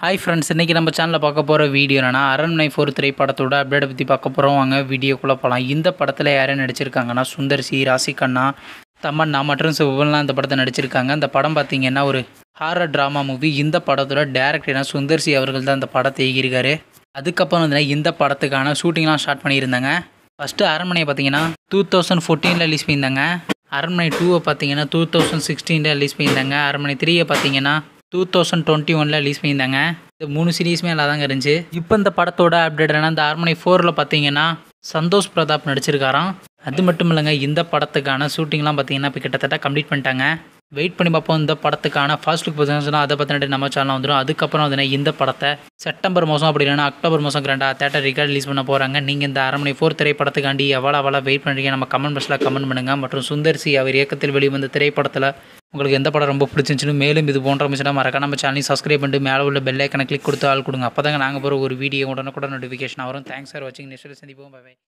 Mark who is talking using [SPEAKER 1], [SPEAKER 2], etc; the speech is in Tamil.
[SPEAKER 1] ஹாய் ஃப்ரெண்ட்ஸ் இன்றைக்கி நம்ம சேனலில் பார்க்க போகிற வீடியோ என்னன்னா அரண்மனை ஃபோர் திரைப்படத்தோட அப்டேட் பற்றி பார்க்க போகிறோம் வாங்க வீடியோக்குள்ளே போகலாம் இந்த படத்தில் யாரும் நடிச்சிருக்காங்கன்னா சுந்தர் சி ராசிகண்ணா தமன்னா மற்றும் சிவன்லாம் இந்த படத்தை நடிச்சிருக்காங்க இந்த படம் பார்த்தீங்கன்னா ஒரு ஹாரர் ட்ராமா மூவி இந்த படத்தோட டேரக்டர்னா சுந்தர் சி அவர்கள் தான் இந்த படத்தை இயக்கியிருக்காரு அதுக்கப்புறம் வந்து இந்த படத்துக்கான ஷூட்டிங்லாம் ஸ்டார்ட் பண்ணியிருந்தாங்க ஃபஸ்ட்டு அரண்மனை பார்த்தீங்கன்னா டூ தௌசண்ட் ஃபோர்டீனில் ரிலீஸ் பண்ணியிருந்தாங்க அரண்மனை டூவை பார்த்தீங்கன்னா டூ தௌசண்ட் சிக்ஸ்டீனில் ரிலீஸ் பண்ணியிருந்தாங்க அரண்மனை த்ரீயை பார்த்தீங்கன்னா டூ தௌசண்ட் டுவெண்ட்டி ஒனில் ரிலீஸ் பண்ணியிருந்தாங்க இந்த மூணு சீரீஸுமே நல்லா தாங்க இருந்துச்சு இப்போ இந்த படத்தோட அப்டேட் என்ன இந்த அரண்மனை ஃபோரில் பார்த்தீங்கன்னா சந்தோஷ் பிரதாப் நடிச்சிருக்காராம் அது மட்டும் இல்லைங்க இந்த படத்துக்கான ஷூட்டிங்லாம் பார்த்தீங்கன்னா இப்போ கிட்டத்தட்ட கம்ப்ளீட் பண்ணிட்டாங்க வெயிட் பண்ணி பார்ப்போம் இந்த படத்துக்கான ஃபர்ஸ்ட் லுக் பார்த்தீங்கன்னா அதை பற்றின நம்ம சேனல் வந்துடும் அதுக்கப்புறம் வந்து இந்த படத்தை செப்டம்பர் மாதம் அப்படி இல்லைன்னா அக்டோபர் மாதம் கிராண்டாக தேட்டர் ரிகார்ட் ரிலீஸ் பண்ண போகிறாங்க நீங்கள் இந்த அரண்மனை ஃபோர் திரைப்படத்துக்காண்டி எவ்வளோ எவ்வளோ வெயிட் பண்ணுறீங்க நம்ம கமெண்ட் பாக்ஸில் கமெண்ட் பண்ணுங்கள் மற்றும் சுந்தர் சி அவர் இயக்கத்தில் வெளிவந்த திரைப்படத்தில் உங்களுக்கு எந்த படம் ரொம்ப பிடிச்சிருந்துச்சுன்னு மேலும் இது போன்ற மிஷனாக மறக்காம நம்ம சேனலையும் சப்ஸ்கிரைப் பண்ணிட்டு மேலே உள்ள பெல் ஐக்கனை கிளிக் கொடுத்து ஆள் கொடுங்க அப்போ தாங்க நாங்கள் போகிற ஒரு வீடியோ உடனுக்குடன் நோட்டிஃபிகேஷன் வரும் தேங்க்ஸ் ஃபார் வாட்சிங் நெக்ஸ்ட் சந்திப்போம் பை